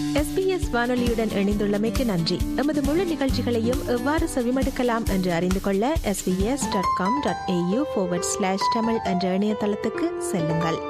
SBS வானொலியுடன் இணைந்துள்ளமைக்கு நன்றி எமது முழு நிகழ்ச்சிகளையும் எவ்வாறு செவிமடுக்கலாம் என்று அறிந்து கொள்ள SBS dot com dot AU slash Tamil என்ற இணையதளத்துக்கு செல்லுங்கள்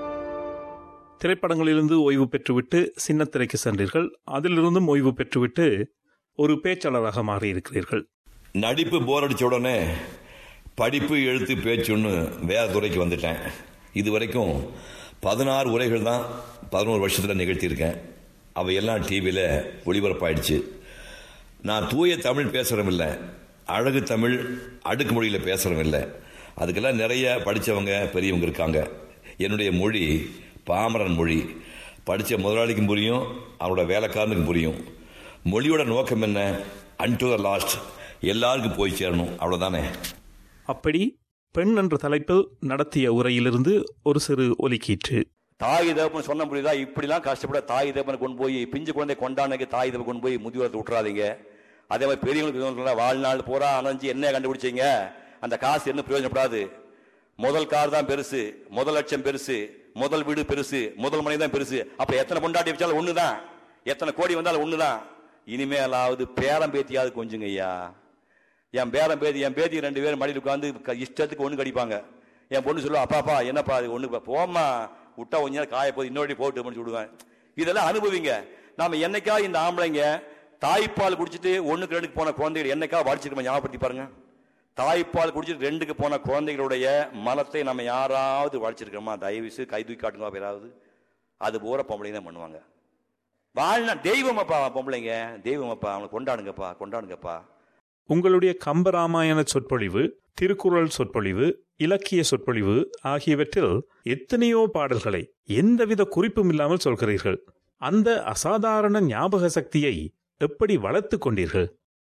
திரைப்படங்களிலிருந்து ஓய்வு பெற்றுவிட்டு சின்னத்திரைக்கு சென்றீர்கள் அதிலிருந்தும் ஓய்வு பெற்றுவிட்டு ஒரு பேச்சாளராக மாறியிருக்கிறீர்கள் நடிப்பு போர் அடிச்ச உடனே படிப்பு எழுத்து பேச்சுன்னு வேற துறைக்கு வந்துட்டேன் இது வரைக்கும் பதினாறு உரைகள் தான் பதினோரு வருஷத்தில் நிகழ்த்தியிருக்கேன் அவையெல்லாம் டிவியில் ஒளிபரப்பாயிடுச்சு நான் தூய தமிழ் பேசுகிறவன் இல்லை அழகு தமிழ் அடுக்குமொழியில் பேசுகிறவன் இல்லை அதுக்கெல்லாம் நிறைய படித்தவங்க பெரியவங்க இருக்காங்க என்னுடைய மொழி பாமரன் மொழி படித்த முதலாளிக்கும் புரியும் அவனோட வேலைக்காரனுக்கும் புரியும் மொழியோட நோக்கம் என்ன அன் டு த லாஸ்ட் எல்லாருக்கும் போய் சேரணும் அவ்வளோதானே அப்படி பெண் என்ற தலைப்பில் நடத்திய உரையிலிருந்து ஒரு சிறு ஒலிக்கீற்று தாய் தகப்பன் சொன்ன புரியுதா இப்படிலாம் கஷ்டப்பட தாய் தகப்பனை கொண்டு போய் பிஞ்சு குழந்தை கொண்டாடுங்க தாய் தகப்பன் கொண்டு போய் முதியோரத்தை விட்டுறாதீங்க அதே மாதிரி பெரியவங்களுக்கு சொல்ல வாழ்நாள் பூரா அணைஞ்சு என்ன கண்டுபிடிச்சீங்க அந்த காசு என்ன பிரயோஜனப்படாது முதல் கார் தான் பெருசு முதல் லட்சம் பெருசு முதல் வீடு பெருசு முதல் மனை தான் பெருசு அப்ப எத்தனை பொண்டாட்டி வச்சாலும் ஒண்ணுதான் எத்தனை கோடி வந்தாலும் ஒண்ணுதான் இனிமேலாவது பேரம் பேத்தியாவது கொஞ்சுங்க ஐயா என் பேரம் பேத்தி என் பேத்தி ரெண்டு பேரும் மடியில் உட்காந்து க- இஷ்டத்துக்கு ஒண்ணு கடிப்பாங்க என் பொண்ணு சொல்லுவா அப்பாப்பா என்னப்பா அது ஒண்ணு போம்மா விட்டா கொஞ்ச நேரம் காய போது இன்னொரு போட்டு அப்படின்னு சொல்லுவேன் இதெல்லாம் அனுபவிங்க நாம என்னைக்கா இந்த ஆம்பளைங்க தாய்ப்பால் குடிச்சிட்டு ஒண்ணுக்கு ரெண்டுக்கு போன குழந்தைகள் என்னைக்கா வடிச்சிருக்கோம் ஞாபகப்படுத்தி பாருங்க தாய்ப்பால் குடிச்சிட்டு ரெண்டுக்கு போன குழந்தைகளுடைய மலத்தை நம்ம யாராவது வடிச்சிருக்கோமா தயவு செய்து கை தூக்கி காட்டுங்க யாராவது அது போற பொம்பளைங்க தான் பண்ணுவாங்க வாழ்நாள் தெய்வம் அப்பா பொம்பளைங்க தெய்வம் அப்பா அவனை கொண்டாடுங்கப்பா கொண்டாடுங்கப்பா உங்களுடைய கம்பராமாயண சொற்பொழிவு திருக்குறள் சொற்பொழிவு இலக்கிய சொற்பொழிவு ஆகியவற்றில் எத்தனையோ பாடல்களை எந்தவித குறிப்பும் இல்லாமல் சொல்கிறீர்கள் அந்த அசாதாரண ஞாபக சக்தியை எப்படி வளர்த்துக் கொண்டீர்கள்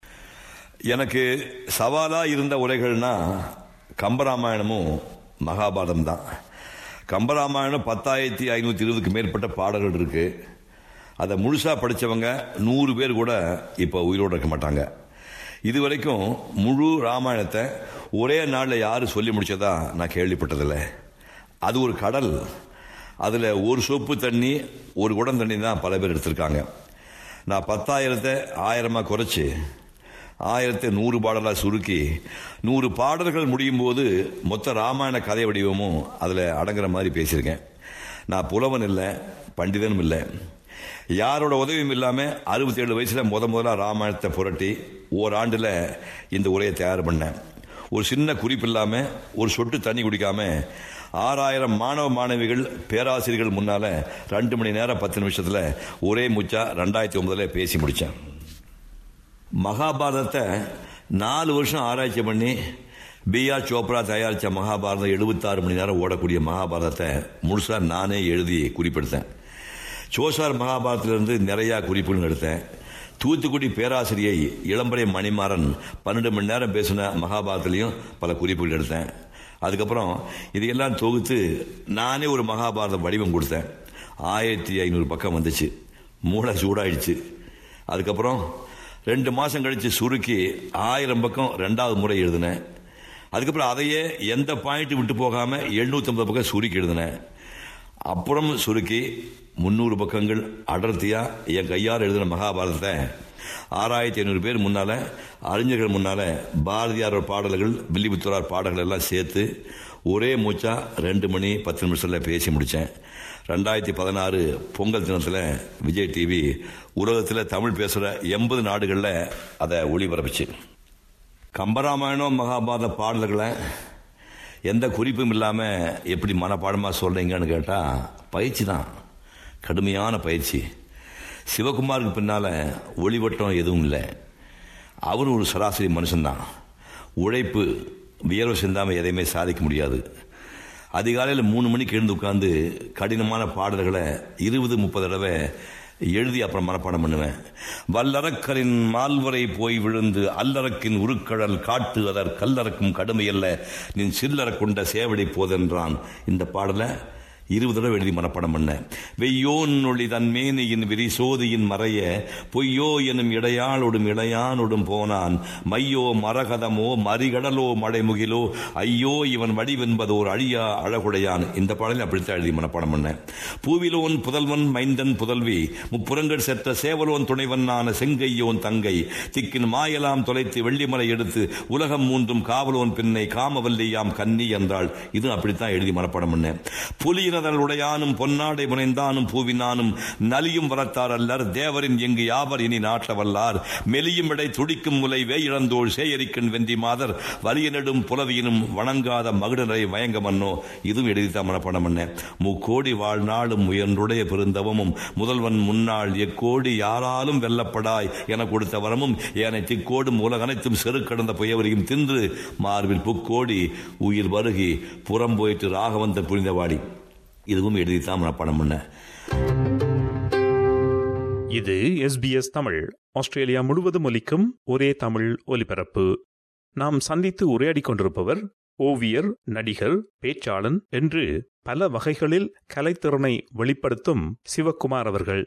எனக்கு சவாலா இருந்த உரைகள்னா கம்பராமாயணமும் மகாபாரதம் தான் கம்பராமாயணம் பத்தாயிரத்தி ஐநூற்றி இருபதுக்கு மேற்பட்ட பாடல்கள் இருக்கு அதை முழுசா படிச்சவங்க நூறு பேர் கூட இப்போ உயிரோடு இருக்க மாட்டாங்க இது வரைக்கும் முழு ராமாயணத்தை ஒரே நாளில் யாரு சொல்லி முடிச்சதா நான் கேள்விப்பட்டதில்லை அது ஒரு கடல் அதில் ஒரு சொப்பு தண்ணி ஒரு குடம் தண்ணி தான் பல பேர் எடுத்திருக்காங்க நான் பத்தாயிரத்தை ஆயிரமாக குறைச்சி ஆயிரத்தி நூறு பாடலாக சுருக்கி நூறு பாடல்கள் முடியும் போது மொத்த ராமாயண கதை வடிவமும் அதில் அடங்குற மாதிரி பேசியிருக்கேன் நான் புலவன் இல்லை பண்டிதனும் இல்லை யாரோட உதவியும் இல்லாமல் அறுபத்தேழு வயசில் முத முதல்ல ராமாயணத்தை புரட்டி ஓராண்டில் இந்த உரையை தயார் பண்ணேன் ஒரு சின்ன குறிப்பு இல்லாமல் ஒரு சொட்டு தண்ணி குடிக்காம ஆறாயிரம் மாணவ மாணவிகள் பேராசிரியர்கள் முன்னால ரெண்டு மணி நேரம் பத்து நிமிஷத்துல ஒரே முச்சா ரெண்டாயிரத்தி ஒன்பதுல பேசி முடிச்சேன் மகாபாரதத்தை நாலு வருஷம் ஆராய்ச்சி பண்ணி பிஆர் சோப்ரா தயாரித்த மகாபாரதம் எழுபத்தாறு மணி நேரம் ஓடக்கூடிய மகாபாரதத்தை முழுசா நானே எழுதி குறிப்பெடுத்தேன் சோசார் மகாபாரதத்திலிருந்து நிறையா குறிப்புகள் எடுத்தேன் தூத்துக்குடி பேராசிரியை இளம்பரை மணிமாறன் பன்னெண்டு மணி நேரம் பேசின மகாபாரதத்திலையும் பல குறிப்புகள் எடுத்தேன் அதுக்கப்புறம் இதையெல்லாம் தொகுத்து நானே ஒரு மகாபாரத வடிவம் கொடுத்தேன் ஆயிரத்தி ஐநூறு பக்கம் வந்துச்சு மூளை சூடாயிடுச்சு அதுக்கப்புறம் ரெண்டு மாதம் கழித்து சுருக்கி ஆயிரம் பக்கம் ரெண்டாவது முறை எழுதினேன் அதுக்கப்புறம் அதையே எந்த பாயிண்ட் விட்டு போகாமல் எழுநூற்றம்பது பக்கம் சுருக்கி எழுதினேன் அப்புறம் சுருக்கி முந்நூறு பக்கங்கள் அடர்த்தியாக என் கையால் எழுதின மகாபாரதத்தை ஆறாயிரத்தி ஐநூறு பேர் முன்னால் அறிஞர்கள் முன்னால் பாரதியாரோட பாடல்கள் வில்லிபுத்தூரார் பாடல்கள் எல்லாம் சேர்த்து ஒரே மூச்சா ரெண்டு மணி பத்து நிமிஷத்தில் பேசி முடித்தேன் ரெண்டாயிரத்தி பதினாறு பொங்கல் தினத்தில் விஜய் டிவி உலகத்தில் தமிழ் பேசுகிற எண்பது நாடுகளில் அதை ஒளிபரப்புச்சு கம்பராமாயணம் மகாபாரத பாடல்களை எந்த குறிப்பும் இல்லாமல் எப்படி மனப்பாடமாக சொல்கிறீங்கன்னு கேட்டால் பயிற்சி தான் கடுமையான பயிற்சி சிவகுமாருக்கு பின்னால் ஒளிவட்டம் எதுவும் இல்லை அவரும் ஒரு சராசரி மனுஷன்தான் உழைப்பு வியர்வை சிந்தாமல் எதையுமே சாதிக்க முடியாது அதிகாலையில் மூணு மணிக்கு எழுந்து உட்காந்து கடினமான பாடல்களை இருபது முப்பது தடவை எழுதி அப்புறம் மனப்பாடம் பண்ணுவேன் வல்லறக்கரின் மால்வரை போய் விழுந்து அல்லறக்கின் உருக்கடல் காட்டு அதற் கல்லறக்கும் கடுமையல்ல நின் சில்லற கொண்ட சேவடி போதென்றான் இந்த பாடலை இருபது தடவை எழுதி மனப்பாடம் பண்ண வெய்யோன் ஒளி தன் மேனியின் விரிசோதியின் மறைய பொய்யோ எனும் இடையாளொடும் இளையானொடும் போனான் மையோ மரகதமோ மறிகடலோ மடைமுகிலோ ஐயோ இவன் வடிவென்பதோர் அழியா அழகுடையான் இந்த பாடலை அப்படித்தான் எழுதி மனப்பாடம் பண்ண பூவிலோன் புதல்வன் மைந்தன் புதல்வி முப்புறங்கள் செற்ற சேவலோன் துணைவனான செங்கையோன் தங்கை திக்கின் மாயலாம் தொலைத்து வெள்ளிமலை எடுத்து உலகம் மூன்றும் காவலோன் பின்னை காமவல்லியாம் கன்னி என்றாள் இது அப்படித்தான் எழுதி மனப்பாடம் பண்ணேன் புலியினதல் உடையானும் பொன்னாடை புனைந்தானும் பூவினானும் நலியும் வரத்தார் அல்லர் தேவரின் எங்கு யாவர் இனி நாட்ட வல்லார் மெலியும் இடை துடிக்கும் முலை வேயிழந்தோள் சேயரிக்கன் வெந்தி மாதர் வலிய நெடும் புலவியினும் வணங்காத மகுடரை மயங்க மன்னோ இதுவும் எழுதித்தான் மனப்பாடம் பண்ணேன் முக்கோடி வாழ்நாளும் உயர்ந்துடைய பெருந்தவமும் முதல்வன் முன்னாள் எக்கோடி யாராலும் வெல்லப்படாய் என கொடுத்த வரமும் ஏனை திக்கோடும் உலகனைத்தும் செரு கடந்த புயவரையும் தின்று மார்பில் புக்கோடி உயிர் வருகி புறம் போயிட்டு ராகவந்த புரிந்தவாடி இதுவும் எழுதித்தான் மனப்பாடம் பண்ணேன் இது எஸ்பிஎஸ் தமிழ் ஆஸ்திரேலியா முழுவதும் ஒலிக்கும் ஒரே தமிழ் ஒலிபரப்பு நாம் சந்தித்து உரையாடிக் கொண்டிருப்பவர் ஓவியர் நடிகர் பேச்சாளன் என்று பல வகைகளில் கலைத்திறனை வெளிப்படுத்தும் சிவக்குமார் அவர்கள்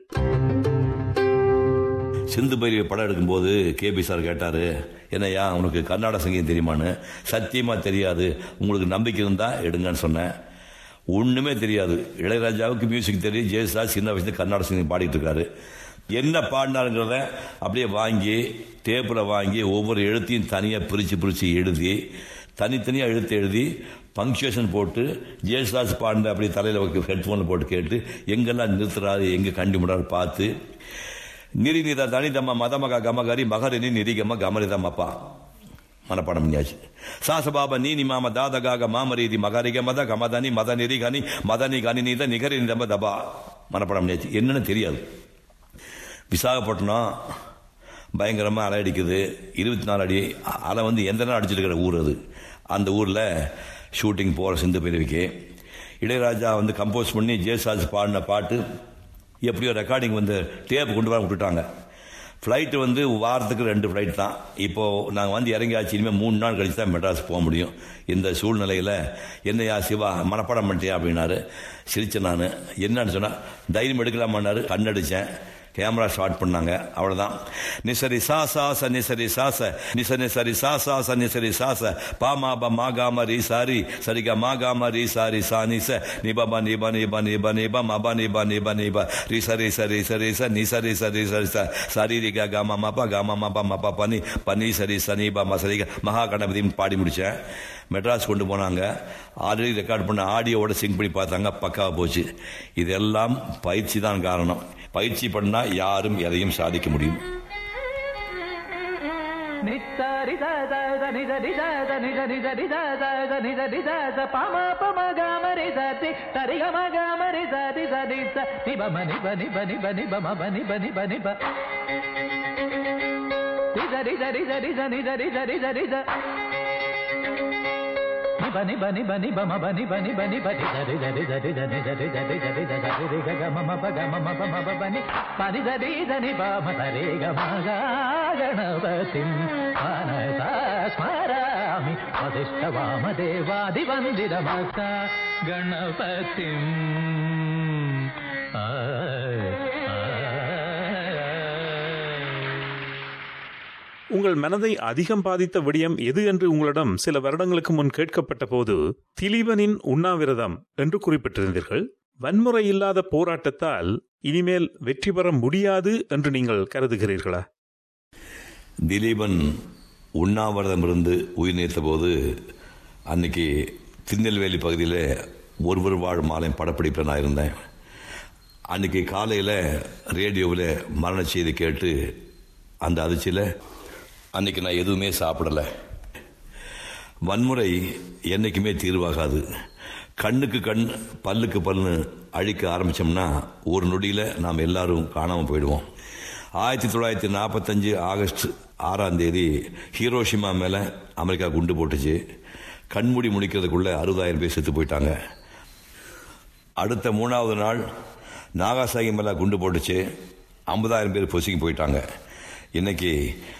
சிந்து பைரவி படம் எடுக்கும்போது கேபி சார் கேட்டாரு என்னையா உனக்கு கர்நாடக சங்கீதம் தெரியுமான்னு சத்தியமா தெரியாது உங்களுக்கு நம்பிக்கை இருந்தா எடுங்கன்னு சொன்னேன் ஒண்ணுமே தெரியாது இளையராஜாவுக்கு மியூசிக் தெரியும் ஜெயசுதாஸ் சின்ன வயசுல கர்நாடக சங்கீதம் பாடிட்டு இருக்காரு என்ன பாடினாருங்கிறத அப்படியே வாங்கி டேப்பில் வாங்கி ஒவ்வொரு எழுத்தையும் தனியாக பிரித்து பிரித்து எழுதி தனித்தனியாக எழுத்து எழுதி பங்க்சுவேஷன் போட்டு ஜெயசுதாஸ் பாடின அப்படி தலையில் ஹெட்ஃபோனில் போட்டு கேட்டு எங்கெல்லாம் நிறுத்துறாரு எங்கே கண்டி முடாரு பார்த்து நிரிநித தனிதம்ம மதமக கமகரி மகரினி நிரிகம கமரிதமப்பா மனப்பாடம் பண்ணியாச்சு சாசபாப நீ நிமாம தாதகாக மாமரீதி மகரிக மத கமதனி மத நிரிகனி மதனி கனி நீத நிகரி நிதம தபா மனப்பாடம் பண்ணியாச்சு என்னன்னு தெரியாது விசாகப்பட்டினம் பயங்கரமாக அலை அடிக்குது இருபத்தி நாலு அடி அலை வந்து எந்த நாள் அடிச்சிட்டு இருக்கிற ஊர் அது அந்த ஊரில் ஷூட்டிங் போகிற சிந்து பிரிவுக்கு இளையராஜா வந்து கம்போஸ் பண்ணி ஜெயசாஸ் பாடின பாட்டு எப்படியோ ரெக்கார்டிங் வந்து டேப் கொண்டு வர விட்டுட்டாங்க ஃப்ளைட்டு வந்து வாரத்துக்கு ரெண்டு ஃப்ளைட் தான் இப்போது நாங்கள் வந்து இறங்கியாச்சு இனிமேல் மூணு நாள் கழிச்சு தான் மெட்ராஸ் போக முடியும் இந்த சூழ்நிலையில் என்னையா சிவா மனப்பாடம் பண்ணிட்டியா அப்படின்னாரு சிரிச்சேன் நான் என்னன்னு சொன்னால் தைரியம் எடுக்கலாமான்னாரு கண்ணடிச்சேன் கேமரா ஷாட் பண்ணாங்க அவ்வளவுதான் நிசரி சா சாச நிசரி சாச நிச நிசரி சா சாச நிசரி சாச பா மா ப மா காம ரீ சாரி சரிக மா காம ரீ சாரி சா நிச நிப ப நிப நிப நிப நிப மப நிப நிப நிப ரி சரி சரி சரி ச நி சரி சரி சரி ச சரி ரி க காம மப காம மப மப பனி பனி சரி சனி ப ம சரி மகா கணபதினு பாடி முடிச்சேன் மெட்ராஸ் கொண்டு போனாங்க ஆல்ரெடி ரெக்கார்ட் பண்ண ஆடியோவோட சிங் பண்ணி பார்த்தாங்க பக்காவா போச்சு இதெல்லாம் பயிற்சி தான் காரணம் பயிற்சி பண்ணா யாரும் எதையும் சாதிக்க முடியும் நித்தரி சத நித நித நித நித நித நித நித பம பம கமரி சதி சரி கம கமரி சதி சதி ச நிப ம நிப நிப நிப நிப மப நிப நிப நிப நித நித நித நித நித நித நித நித நிப நிப நிப நிப மப நிப நிப நிப நித நித நித நித நித நித நித நித நித ரி க க ம மப க ம மப மப ப நி ப நித ரி த நிப ம த ரி க ம க கணபதிம் மனசா ஸ்மராமி வசிஷ்ட வாமதேவாதி வந்திதமஸ்த கணபதிம் ஆ உங்கள் மனதை அதிகம் பாதித்த விடயம் எது என்று உங்களிடம் சில வருடங்களுக்கு முன் கேட்கப்பட்ட போது திலீபனின் உண்ணாவிரதம் என்று குறிப்பிட்டிருந்தீர்கள் வன்முறை இல்லாத போராட்டத்தால் இனிமேல் வெற்றி பெற முடியாது என்று நீங்கள் கருதுகிறீர்களா திலீபன் உண்ணாவிரதம் இருந்து உயிர் நீத்த போது அன்னைக்கு திருநெல்வேலி பகுதியில் ஒருவர் வாழ் மாலையும் படப்பிடிப்பில் நான் இருந்தேன் அன்னைக்கு காலையில் ரேடியோவில் மரண செய்தி கேட்டு அந்த அதிர்ச்சியில் அன்னைக்கு நான் எதுவுமே சாப்பிடல வன்முறை என்னைக்குமே தீர்வாகாது கண்ணுக்கு கண் பல்லுக்கு பல்லு அழிக்க ஆரம்பிச்சோம்னா ஒரு நொடியில் நாம் எல்லாரும் காணாமல் போயிடுவோம் ஆயிரத்தி தொள்ளாயிரத்தி நாற்பத்தஞ்சு ஆகஸ்ட் ஆறாம் தேதி ஹீரோஷிமா மேலே அமெரிக்கா குண்டு போட்டுச்சு கண்மூடி முடிக்கிறதுக்குள்ள அறுபதாயிரம் பேர் செத்து போயிட்டாங்க அடுத்த மூணாவது நாள் நாகாசாகி மேலே குண்டு போட்டுச்சு ஐம்பதாயிரம் பேர் பொசுக்கி போயிட்டாங்க இன்னைக்கு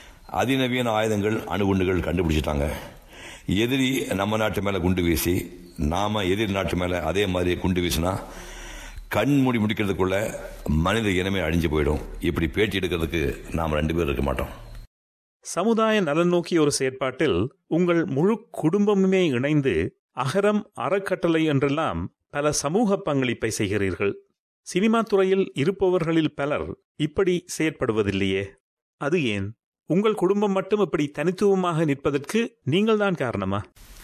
அதிநவீன ஆயுதங்கள் அணுகுண்டுகள் கண்டுபிடிச்சிட்டாங்க எதிரி நம்ம நாட்டு மேலே குண்டு வீசி நாம எதிர் நாட்டு மேல அதே மாதிரி குண்டு வீசினா கண் மூடி முடிக்கிறதுக்குள்ள மனித இனமே அழிஞ்சு போயிடும் இப்படி பேட்டி எடுக்கிறதுக்கு நாம் ரெண்டு பேரும் இருக்க மாட்டோம் சமுதாய நலன் நோக்கிய ஒரு செயற்பாட்டில் உங்கள் முழு குடும்பமுமே இணைந்து அகரம் அறக்கட்டளை என்றெல்லாம் பல சமூக பங்களிப்பை செய்கிறீர்கள் சினிமா துறையில் இருப்பவர்களில் பலர் இப்படி செயற்படுவதில்லையே அது ஏன் உங்கள் குடும்பம் மட்டும் இப்படி தனித்துவமாக நிற்பதற்கு நீங்கள்தான் காரணமா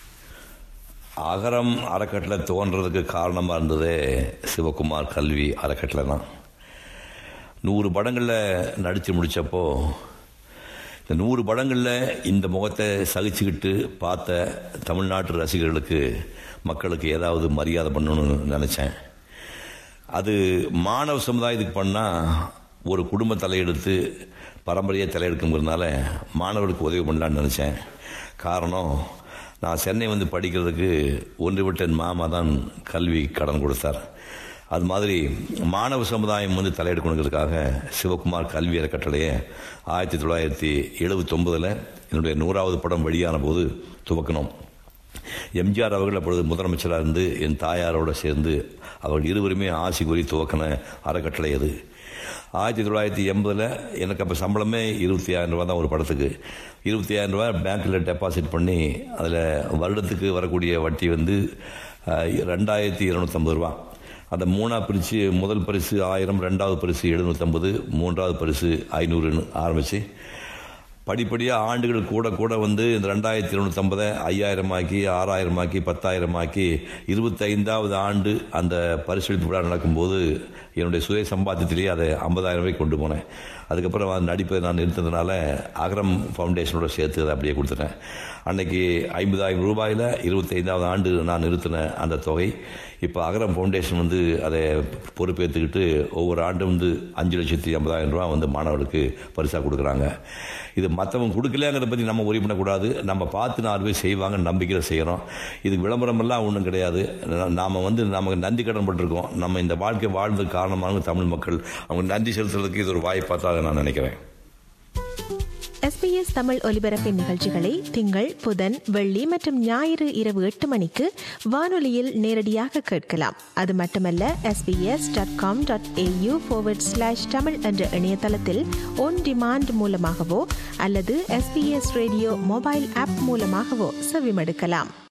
அகரம் அறக்கட்டளை தோன்றதுக்கு காரணமாக இருந்ததே சிவகுமார் கல்வி அறக்கட்டளை தான் நூறு படங்களில் நடித்து முடித்தப்போ இந்த நூறு படங்களில் இந்த முகத்தை சகிச்சுக்கிட்டு பார்த்த தமிழ்நாட்டு ரசிகர்களுக்கு மக்களுக்கு ஏதாவது மரியாதை பண்ணணும்னு நினச்சேன் அது மாணவ சமுதாயத்துக்கு பண்ணால் ஒரு குடும்ப தலையெடுத்து பரம்பரையாக தலையெடுக்குங்கிறதுனால மாணவர்களுக்கு உதவி பண்ணலான்னு நினச்சேன் காரணம் நான் சென்னை வந்து படிக்கிறதுக்கு ஒன்று விட்ட என் மாமா தான் கல்வி கடன் கொடுத்தார் அது மாதிரி மாணவ சமுதாயம் வந்து தலையெடுக்கணுங்கிறதுக்காக சிவகுமார் கல்வி அறக்கட்டளையை ஆயிரத்தி தொள்ளாயிரத்தி எழுபத்தொம்பதில் என்னுடைய நூறாவது படம் வெளியான போது துவக்கினோம் எம்ஜிஆர் அவர்கள் அப்பொழுது முதலமைச்சராக இருந்து என் தாயாரோடு சேர்ந்து அவர்கள் இருவருமே ஆசி கூறி துவக்கின அறக்கட்டளை அது ஆயிரத்தி தொள்ளாயிரத்தி எண்பதில் எனக்கு அப்போ சம்பளமே இருபத்தி ஆயிரம் ரூபா தான் ஒரு படத்துக்கு இருபத்தி ஆயிரம் ரூபா பேங்க்கில் டெபாசிட் பண்ணி அதில் வருடத்துக்கு வரக்கூடிய வட்டி வந்து அஹ், ரெண்டாயிரத்தி இருநூத்தம்பது ரூபா அந்த மூணா பிரித்து முதல் பரிசு ஆயிரம் ரெண்டாவது பரிசு எழுநூற்றம்பது மூன்றாவது பரிசு ஐநூறுன்னு ஆரம்பித்து படிப்படியாக ஆண்டுகள் கூட கூட வந்து இந்த ரெண்டாயிரத்தி இருநூத்தம்பதை ஐயாயிரம் ஆக்கி ஆறாயிரம் ஆக்கி பத்தாயிரம் ஆக்கி இருபத்தைந்தாவது ஆண்டு அந்த பரிசளிப்பு விழா நடக்கும்போது என்னுடைய சுய சம்பாத்தியத்திலேயே அதை ஐம்பதாயிரம் ரூபாய்க்கு கொண்டு போனேன் அதுக்கப்புறம் அந்த நடிப்பை நான் நிறுத்ததுனால அகரம் ஃபவுண்டேஷனோட சேர்த்து அதை அப்படியே கொடுத்துட்டேன் அன்னைக்கு ஐம்பதாயிரம் ரூபாயில் இருபத்தைந்தாவது ஆண்டு நான் நிறுத்தின அந்த தொகை இப்போ அகரம் ஃபவுண்டேஷன் வந்து அதை பொறுப்பேற்றுக்கிட்டு ஒவ்வொரு ஆண்டும் வந்து அஞ்சு லட்சத்தி ஐம்பதாயிரம் ரூபா வந்து மாணவர்களுக்கு பரிசாக கொடுக்குறாங்க இது மற்றவங்க கொடுக்கலங்கிறத பற்றி நம்ம உரி பண்ணக்கூடாது நம்ம பார்த்து நாலு பேர் செய்வாங்கன்னு நம்பிக்கையில் செய்கிறோம் இதுக்கு விளம்பரமெல்லாம் ஒன்றும் கிடையாது நாம் வந்து நமக்கு நன்றி கடன் பட்டிருக்கோம் நம்ம இந்த வாழ்க்கை வாழ்ந்ததுக்கு காரணமான தமிழ் மக்கள் அவங்க நன்றி செலுத்துறதுக்கு இது ஒரு வாய்ப்பாக தான் நான் நினைக்கிறேன் எஸ்பிஎஸ் தமிழ் ஒலிபரப்பின் நிகழ்ச்சிகளை திங்கள் புதன் வெள்ளி மற்றும் ஞாயிறு இரவு எட்டு மணிக்கு வானொலியில் நேரடியாக கேட்கலாம் அது மட்டுமல்ல SBS dot com dot AU slash Tamil என்ற இணையதளத்தில் ஒன் டிமாண்ட் மூலமாகவோ அல்லது எஸ்பிஎஸ் ரேடியோ மொபைல் ஆப் மூலமாகவோ செவிமடுக்கலாம்